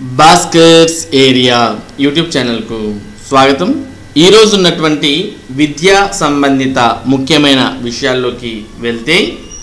Bhaskar's area YouTube ఛానల్కు స్వాగతం ఈరోజు ఉన్నటువంటి విద్యా సంబంధిత ముఖ్యమైన విషయాల్లోకి వెళ్తే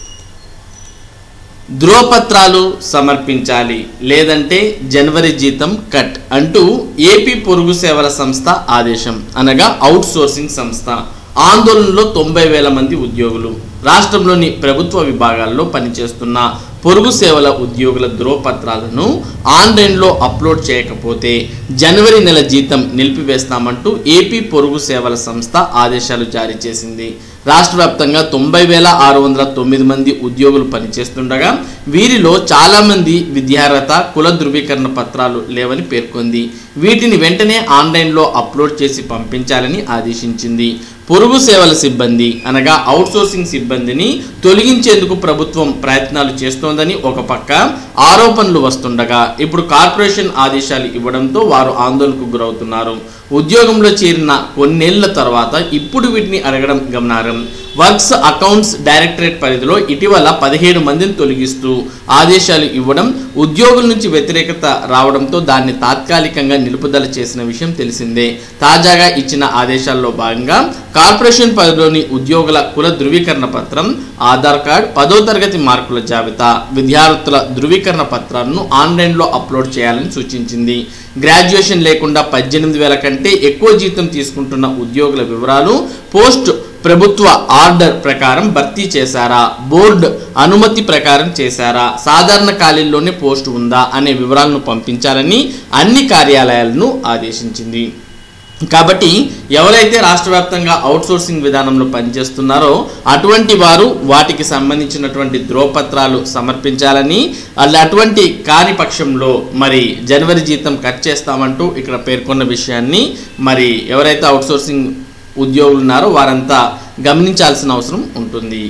ధ్రువపత్రాలు సమర్పించాలి లేదంటే జనవరి జీతం కట్ అంటూ ఏపీ పొరుగు సేవల సంస్థ ఆదేశం అనగా అవుట్ సోర్సింగ్ సంస్థ ఆందోళనలో తొంభై వేల మంది ఉద్యోగులు రాష్ట్రంలోని ప్రభుత్వ విభాగాల్లో పనిచేస్తున్న పొరుగు సేవల ఉద్యోగుల ధ్రువపత్రాలను ఆన్లైన్లో అప్లోడ్ చేయకపోతే జనవరి నెల జీతం నిలిపివేస్తామంటూ ఏపీ పొరుగు సేవల సంస్థ ఆదేశాలు జారీ చేసింది రాష్ట్ర వ్యాప్తంగా తొంభై వేల ఆరు వందల తొమ్మిది మంది ఉద్యోగులు పనిచేస్తుండగా వీరిలో చాలామంది విద్యార్హత కుల ధృవీకరణ పత్రాలు లేవని పేర్కొంది వీటిని వెంటనే ఆన్లైన్లో అప్లోడ్ చేసి పంపించాలని ఆదేశించింది పొరుగు సేవల సిబ్బంది అనగా అవుట్సోర్సింగ్ సిబ్బందిని తొలగించేందుకు ప్రభుత్వం ప్రయత్నాలు చేస్తోందని ఒక పక్క ఆరోపణలు వస్తుండగా ఇప్పుడు కార్పొరేషన్ ఆదేశాలు ఇవ్వడంతో వారు ఆందోళనకు గురవుతున్నారు ఉద్యోగంలో చేరిన కొన్నేళ్ల తర్వాత ఇప్పుడు వీటిని అడగడం గమనార్హం వర్క్స్ అకౌంట్స్ డైరెక్టరేట్ పరిధిలో ఇటీవల పదిహేడు మందిని తొలగిస్తూ ఆదేశాలు ఇవ్వడం ఉద్యోగుల నుంచి వ్యతిరేకత రావడంతో దాన్ని తాత్కాలికంగా నిలుపుదల చేసిన విషయం తెలిసిందే తాజాగా ఇచ్చిన ఆదేశాల్లో భాగంగా కార్పొరేషన్ పరిధిలోని ఉద్యోగుల కుల ధృవీకరణ పత్రం ఆధార్ కార్డ్ పదో తరగతి మార్కుల జాబితా విద్యార్థుల ధృవీకరణ పత్రాలను ఆన్లైన్లో అప్లోడ్ చేయాలని సూచించింది గ్రాడ్యుయేషన్ లేకుండా పద్దెనిమిది వేల కంటే ఎక్కువ జీతం తీసుకుంటున్న ఉద్యోగుల వివరాలు పోస్ట్ ప్రభుత్వ ఆర్డర్ ప్రకారం భర్తీ చేశారా బోర్డు అనుమతి ప్రకారం చేశారా సాధారణ ఖాళీల్లోనే పోస్ట్ ఉందా అనే వివరాలను పంపించాలని అన్ని కార్యాలయాలను ఆదేశించింది కాబట్టి ఎవరైతే రాష్ట్ర వ్యాప్తంగా అవుట్సోర్సింగ్ విధానంలో పనిచేస్తున్నారో అటువంటి వారు వాటికి సంబంధించినటువంటి ధ్రువపత్రాలు సమర్పించాలని అలా అటువంటి కాని పక్షంలో మరి జనవరి జీతం కట్ చేస్తామంటూ ఇక్కడ పేర్కొన్న విషయాన్ని మరి ఎవరైతే అవుట్సోర్సింగ్ ఉద్యోగులు ఉన్నారో వారంతా గమనించాల్సిన అవసరం ఉంటుంది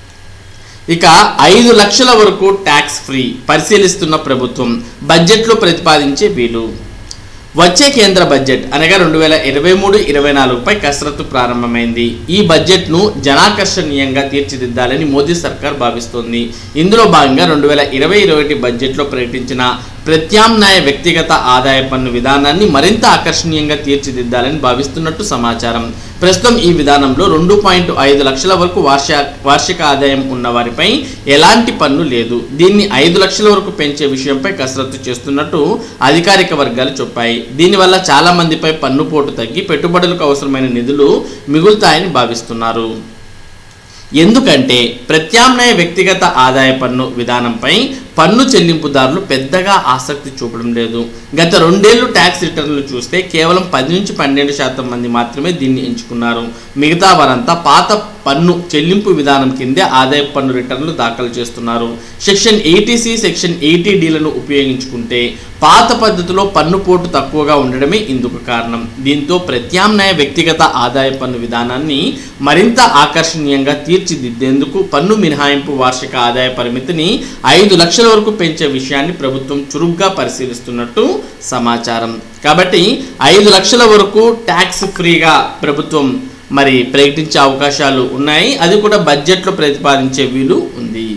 ఇక ఐదు లక్షల వరకు ట్యాక్స్ ఫ్రీ పరిశీలిస్తున్న ప్రభుత్వం బడ్జెట్లో ప్రతిపాదించే వీలు వచ్చే కేంద్ర బడ్జెట్ అనగా రెండు వేల ఇరవై మూడు ఇరవై నాలుగుపై కసరత్తు ప్రారంభమైంది ఈ బడ్జెట్ను జనాకర్షణీయంగా తీర్చిదిద్దాలని మోదీ సర్కార్ భావిస్తోంది ఇందులో భాగంగా రెండు వేల ఇరవై ఇరవై ఒకటి బడ్జెట్లో ప్రకటించిన ప్రత్యామ్నాయ వ్యక్తిగత ఆదాయ పన్ను విధానాన్ని మరింత ఆకర్షణీయంగా తీర్చిదిద్దాలని భావిస్తున్నట్టు సమాచారం ప్రస్తుతం ఈ విధానంలో రెండు పాయింట్ ఐదు లక్షల వరకు వార్షిక వార్షిక ఆదాయం ఉన్న వారిపై ఎలాంటి పన్ను లేదు దీన్ని ఐదు లక్షల వరకు పెంచే విషయంపై కసరత్తు చేస్తున్నట్టు అధికారిక వర్గాలు చెప్పాయి దీనివల్ల చాలా మందిపై పన్ను పోటు తగ్గి పెట్టుబడులకు అవసరమైన నిధులు మిగులుతాయని భావిస్తున్నారు ఎందుకంటే ప్రత్యామ్నాయ వ్యక్తిగత ఆదాయ పన్ను విధానంపై పన్ను చెల్లింపుదారులు పెద్దగా ఆసక్తి చూపడం లేదు గత రెండేళ్లు ట్యాక్స్ రిటర్న్లు చూస్తే కేవలం పది నుంచి పన్నెండు శాతం మంది మాత్రమే దీన్ని ఎంచుకున్నారు మిగతా వారంతా పాత పన్ను చెల్లింపు విధానం కిందే ఆదాయ పన్ను రిటర్న్లు దాఖలు చేస్తున్నారు సెక్షన్ ఎయిటీసీ సెక్షన్ ఎయిటీ డీలను ఉపయోగించుకుంటే పాత పద్ధతిలో పన్ను పోటు తక్కువగా ఉండడమే ఇందుకు కారణం దీంతో ప్రత్యామ్నాయ వ్యక్తిగత ఆదాయ పన్ను విధానాన్ని మరింత ఆకర్షణీయంగా తీర్చిదిద్దేందుకు పన్ను మినహాయింపు వార్షిక ఆదాయ పరిమితిని ఐదు లక్షల వరకు పెంచే విషయాన్ని ప్రభుత్వం చురుగ్గా పరిశీలిస్తున్నట్టు సమాచారం కాబట్టి ఐదు లక్షల వరకు ట్యాక్స్ ఫ్రీగా ప్రభుత్వం మరి ప్రకటించే అవకాశాలు ఉన్నాయి అది కూడా బడ్జెట్లో ప్రతిపాదించే వీలు ఉంది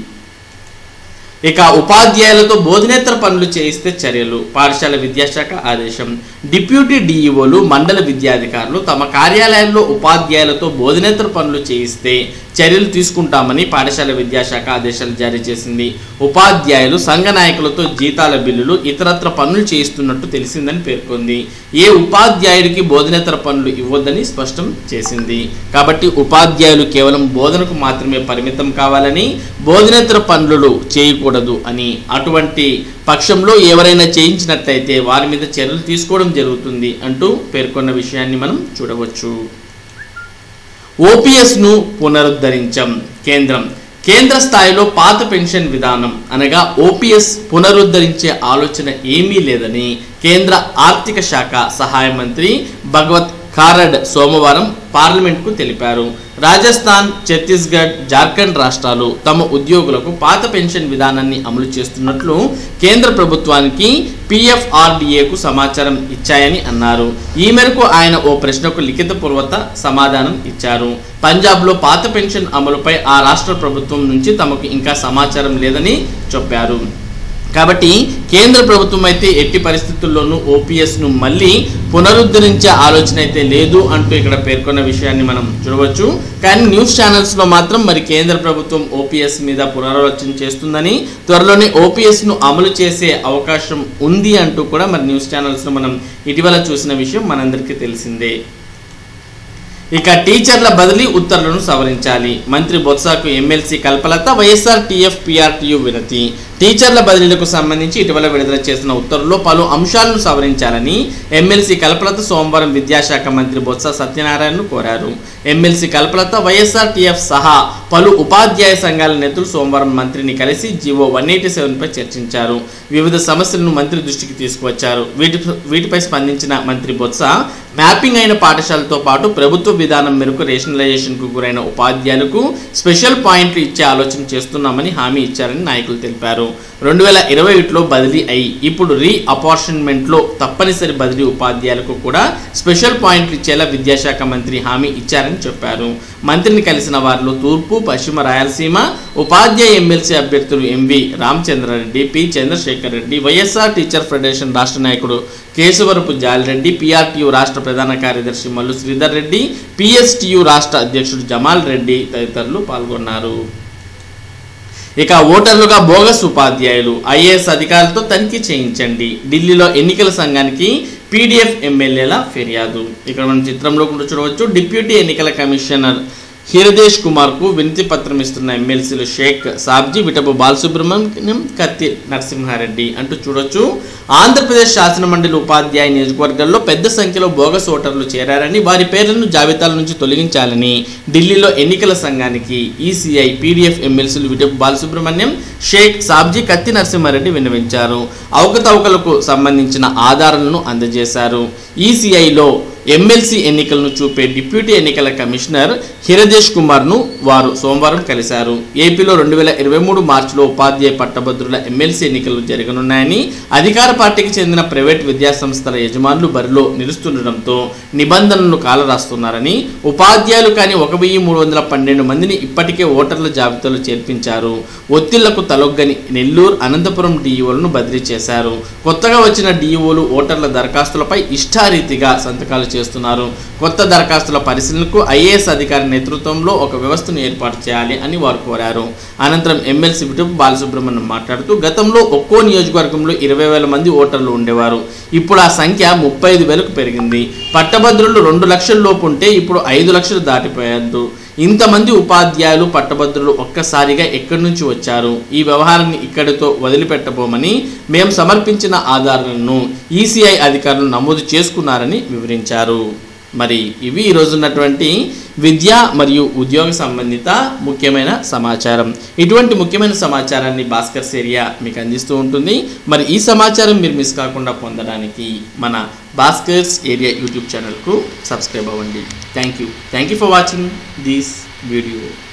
ఇక ఉపాధ్యాయులతో బోధనేతర పనులు చేయిస్తే చర్యలు పాఠశాల విద్యాశాఖ ఆదేశం డిప్యూటీ డిఈఓలు మండల విద్యాధికారులు తమ కార్యాలయాల్లో ఉపాధ్యాయులతో బోధనేతర పనులు చేయిస్తే చర్యలు తీసుకుంటామని పాఠశాల విద్యాశాఖ ఆదేశాలు జారీ చేసింది ఉపాధ్యాయులు సంఘ నాయకులతో జీతాల బిల్లులు ఇతరత్ర పనులు చేయిస్తున్నట్టు తెలిసిందని పేర్కొంది ఏ ఉపాధ్యాయుడికి బోధనేతర పనులు ఇవ్వొద్దని స్పష్టం చేసింది కాబట్టి ఉపాధ్యాయులు కేవలం బోధనకు మాత్రమే పరిమితం కావాలని బోధనేతర పనులు చేయకూడదు అని అటువంటి పక్షంలో ఎవరైనా చేయించినట్లయితే వారి మీద చర్యలు తీసుకోవడం జరుగుతుంది అంటూ పేర్కొన్న విషయాన్ని మనం చూడవచ్చు ఓపీఎస్ను పునరుద్ధరించం కేంద్రం కేంద్ర స్థాయిలో పాత పెన్షన్ విధానం అనగా ఓపీఎస్ పునరుద్ధరించే ఆలోచన ఏమీ లేదని కేంద్ర ఆర్థిక శాఖ సహాయ మంత్రి భగవత్ ఖారడ్ సోమవారం పార్లమెంట్కు తెలిపారు రాజస్థాన్ ఛత్తీస్గఢ్ జార్ఖండ్ రాష్ట్రాలు తమ ఉద్యోగులకు పాత పెన్షన్ విధానాన్ని అమలు చేస్తున్నట్లు కేంద్ర ప్రభుత్వానికి పిఎఫ్ఆర్డిఏకు సమాచారం ఇచ్చాయని అన్నారు ఈ మేరకు ఆయన ఓ ప్రశ్నకు లిఖితపూర్వక సమాధానం ఇచ్చారు పంజాబ్లో పాత పెన్షన్ అమలుపై ఆ రాష్ట్ర ప్రభుత్వం నుంచి తమకు ఇంకా సమాచారం లేదని చెప్పారు కాబట్టి కేంద్ర ప్రభుత్వం అయితే ఎట్టి పరిస్థితుల్లోనూ ఓపీఎస్ను మళ్ళీ పునరుద్ధరించే ఆలోచన అయితే లేదు అంటూ ఇక్కడ పేర్కొన్న విషయాన్ని మనం చూడవచ్చు కానీ న్యూస్ ఛానల్స్లో మాత్రం మరి కేంద్ర ప్రభుత్వం ఓపీఎస్ మీద పునరాలోచన చేస్తుందని త్వరలోనే ఓపీఎస్ను అమలు చేసే అవకాశం ఉంది అంటూ కూడా మరి న్యూస్ ఛానల్స్లో మనం ఇటీవల చూసిన విషయం మనందరికీ తెలిసిందే ఇక టీచర్ల బదిలీ ఉత్తర్వులను సవరించాలి మంత్రి బొత్సకు MLC Kalpalatha YSR TF PRTU వినతి టీచర్ల బదిలీలకు సంబంధించి ఇటీవల విడుదల చేసిన ఉత్తర్వుల్లో పలు అంశాలను సవరించాలని ఎమ్మెల్సీ కల్పలత సోమవారం విద్యాశాఖ మంత్రి బొత్స సత్యనారాయణను కోరారు ఎమ్మెల్సీ కల్పలత వైఎస్ఆర్ టీఎఫ్ సహా పలు ఉపాధ్యాయ సంఘాల నేతలు సోమవారం మంత్రిని కలిసి జీవో వన్ ఎయిటీ సెవెన్పై చర్చించారు వివిధ సమస్యలను మంత్రి దృష్టికి తీసుకువచ్చారు వీటి వీటిపై స్పందించిన మంత్రి బొత్స మ్యాపింగ్ అయిన పాఠశాలతో పాటు ప్రభుత్వ విధానం మేరకు రేషనలైజేషన్కు గురైన ఉపాధ్యాయులకు స్పెషల్ పాయింట్లు ఇచ్చే ఆలోచన చేస్తున్నామని హామీ ఇచ్చారని నాయకులు తెలిపారు రెండు వేల ఇరవై ఒకటిలో బదిలీ అయి ఇప్పుడు రీ అపార్షన్మెంట్లో తప్పనిసరి బదిలీ ఉపాధ్యాయులకు కూడా స్పెషల్ పాయింట్లు ఇచ్చేలా విద్యాశాఖ మంత్రి హామీ ఇచ్చారని చెప్పారు మంత్రిని కలిసిన వారిలో తూర్పు పశ్చిమ రాయలసీమ ఉపాధ్యాయ ఎమ్మెల్సీ అభ్యర్థులు M V Ramachandra Reddy P Chandrasekhar Reddy YSR teacher federation రాష్ట్ర నాయకుడు కేశవరపు జాలిరెడ్డి పిఆర్టీయు రాష్ట్ర ప్రధాన కార్యదర్శి మల్లు శ్రీధర్ రెడ్డి పిఎస్టియు రాష్ట్ర అధ్యక్షుడు జమాల్ రెడ్డి తదితరులు పాల్గొన్నారు ఇక ఓటర్లుగా బోగస్ ఉపాధ్యాయులు ఐఏఎస్ అధికారులతో తనిఖీ చేయించండి ఢిల్లీలో ఎన్నికల సంఘానికి పీడీఎఫ్ ఎమ్మెల్యేల ఫిర్యాదు ఇక్కడ మనం చిత్రంలో కూడా చూడవచ్చు డిప్యూటీ ఎన్నికల కమిషనర్ హీరదేశ్ కుమార్కు వినతి పత్రం ఇస్తున్న ఎమ్మెల్సీలు షేక్ సాబ్జీ విటపు బాలసుబ్రహ్మణ్యం కత్తి నరసింహారెడ్డి అంటూ చూడొచ్చు ఆంధ్రప్రదేశ్ శాసనమండలి ఉపాధ్యాయ నియోజకవర్గాల్లో పెద్ద సంఖ్యలో బోగస్ ఓటర్లు చేరారని వారి పేర్లను జాబితాల నుంచి తొలగించాలని ఢిల్లీలో ఎన్నికల సంఘానికి ఈసీఐ పీడీఎఫ్ ఎమ్మెల్సీలు విటపు బాలసుబ్రహ్మణ్యం షేక్ సాబ్జీ కత్తి నరసింహారెడ్డి విన్నవించారు అవకతవకలకు సంబంధించిన ఆధారాలను అందజేశారు ఈసీఐలో ఎమ్మెల్సీ ఎన్నికలను చూపే డిప్యూటీ ఎన్నికల కమిషనర్ హిరదేశ్ కుమార్ను వారు సోమవారం కలిశారు ఏపీలో రెండు వేల ఇరవై మూడు మార్చిలో ఉపాధ్యాయ పట్టభద్రుల ఎమ్మెల్సీ ఎన్నికలు జరగనున్నాయని అధికార పార్టీకి చెందిన ప్రైవేట్ విద్యాసంస్థల యజమానులు బరిలో నిలుస్తుండటంతో నిబంధనలను కాలరాస్తున్నారని ఉపాధ్యాయులు కానీ ఒక వెయ్యి మూడు వందల పన్నెండు మందిని ఇప్పటికే ఓటర్ల జాబితాలో చేర్పించారు ఒత్తిళ్లకు తలొగ్గని నెల్లూరు అనంతపురం డీఈఓలను బదిలీ చేశారు కొత్తగా వచ్చిన డీఈఓలు ఓటర్ల దరఖాస్తులపై ఇష్టారీతిగా సంతకాలు చేస్తున్నారు కొత్త దరఖాస్తుల పరిశీలనకు ఐఏఎస్ అధికారి నేతృత్వంలో ఒక వ్యవస్థను ఏర్పాటు చేయాలి అని వారు కోరారు అనంతరం ఎమ్మెల్సీ విటుపు బాలసుబ్రహ్మణ్యం మాట్లాడుతూ గతంలో ఒక్కో నియోజకవర్గంలో ఇరవై వేల మంది ఓటర్లు ఉండేవారు ఇప్పుడు ఆ సంఖ్య ముప్పై ఐదు వేలకు పెరిగింది పట్టభద్రులు రెండు లక్షల లోపు ఉంటే ఇప్పుడు ఐదు లక్షలు దాటిపోయారు ఇంతమంది ఉపాధ్యాయులు పట్టభద్రులు ఒక్కసారిగా ఎక్కడి నుంచి వచ్చారు ఈ వ్యవహారాన్ని ఇక్కడితో వదిలిపెట్టబోమని మేము సమర్పించిన ఆధారాలను ఈసీఐ అధికారులు నమోదు చేసుకున్నారని వివరించారు మరి ఇవి ఈరోజు ఉన్నటువంటి విద్య మరియు ఉద్యోగ సంబంధిత ముఖ్యమైన సమాచారం ఇటువంటి ముఖ్యమైన సమాచారాన్ని భాస్కర్ ఏరియా మీకు అందిస్తూ ఉంటుంది మరి ఈ సమాచారం మీరు మిస్ కాకుండా పొందడానికి మన భాస్కర్స్ ఏరియా యూట్యూబ్ ఛానల్కు సబ్స్క్రైబ్ అవ్వండి thank you thank you for watching this video